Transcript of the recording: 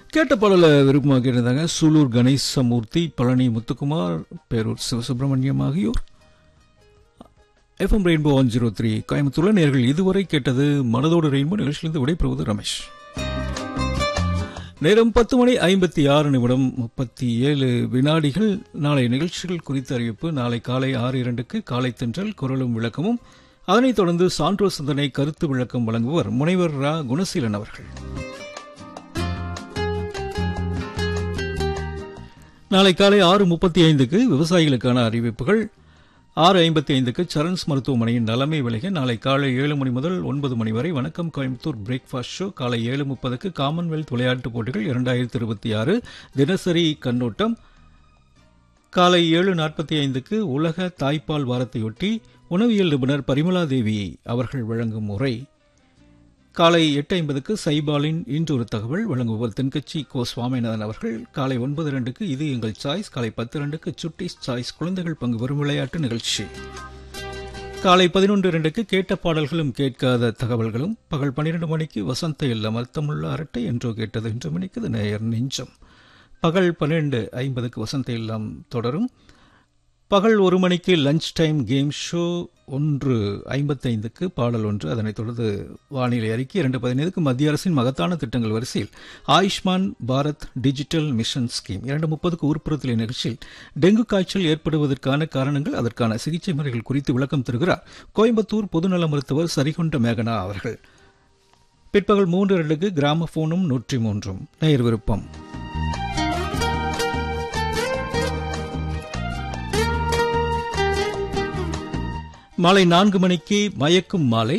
கேட்ட பாடல விருப்பமாக கேட்டிருந்தாங்க சூலூர் கணேசமூர்த்தி பழனி முத்துக்குமார் பேரூர் சிவசுப்பிரமணியம் ஆகியோர் FM rainbow one zero three கோயம்புத்தூர்ல நேர்கள் இதுவரை கேட்டது மனதோடு ரெயின்போ நிகழ்ச்சியிலிருந்து விடைபெறுவது ரமேஷ் நேரம் பத்து மணி ஐம்பத்தி ஆறு நிமிடம் முப்பத்தி ஏழு வினாடிகள் நாளை நிகழ்ச்சிகள் குறித்த அறிவிப்பு நாளை காலை ஆறு இரண்டுக்கு காலை தென்றல் குரலும் விளக்கமும் அதனைத் தொடர்ந்து சான்றோர் சிந்தனை கருத்து விளக்கம் வழங்குவர் முனைவர் ரா குணசீலன் அவர்கள் நாளை காலை ஆறு முப்பத்தி ஐந்துக்கு விவசாயிகளுக்கான அறிவிப்புகள் ஆறு ஐம்பத்தி ஐந்துக்கு சரண்ஸ் மருத்துவமனையின் நலமை விலக நாளை காலை ஏழு மணி முதல் ஒன்பது மணி வரை வணக்கம் கோயம்புத்தூர் பிரேக்ஃபாஸ்ட் ஷோ காலை ஏழு முப்பதுக்கு காமன்வெல்த் விளையாட்டுப் போட்டிகள் இரண்டாயிரத்தி இருபத்தி ஆறு தினசரி கண்ணோட்டம் காலை ஏழு நாற்பத்தி ஐந்துக்கு உலக தாய்ப்பால் வாரத்தையொட்டி உணவியல் நிபுணர் பரிமலா தேவி அவர்கள் வழங்கும் உரை காலை எட்டு ஐம்பதுக்கு சைபாலின் இன்றொரு தகவல் வழங்குவர் தென்கட்சி கோ சுவாமிநாதன் அவர்கள் காலை ஒன்பது ரெண்டுக்கு இது எங்கள் சாய்ஸ் காலை பத்து ரெண்டுக்கு சுட்டிஸ் சாய்ஸ் குழந்தைகள் பங்கு பெறும் விளையாட்டு நிகழ்ச்சி காலை பதினொன்று இரண்டுக்கு கேட்ட பாடல்களும் கேட்காத தகவல்களும் பகல் பன்னிரண்டு மணிக்கு வசந்த இல்லம் அர்த்தமுள்ள அரட்டை என்றோ கேட்டது இன்று மணிக்கு நேயர் நெஞ்சம் பகல் பன்னிரண்டு ஐம்பதுக்கு வசந்த இல்லம் தொடரும் பகல் ஒரு மணிக்கு லஞ்ச் டைம் கேம் ஷோ ஒன்று ஐம்பத்தைந்துக்கு பாடல் ஒன்று அதனைத் தொடர்ந்து வானிலை அறிக்கை இரண்டு பதினைந்துக்கு மத்திய அரசின் மகத்தான திட்டங்கள் வரிசையில் Ayushman Bharat digital mission scheme இரண்டு முப்பதுக்கு ஊர்ப்புறத்திலே நிகழ்ச்சியில் டெங்கு காய்ச்சல் ஏற்படுவதற்கான காரணங்கள் அதற்கான சிகிச்சை முறைகள் குறித்து விளக்கம் தருகிறார் கோயம்புத்தூர் பொதுநல மருத்துவர் சரிகொண்ட மேகனா அவர்கள் பிற்பகல் மூன்று இரண்டுக்கு கிராம போனும் நூற்றி மூன்றும் நேர் விருப்பம் மாலை நான்கு மணிக்கு மயக்கும் மாலை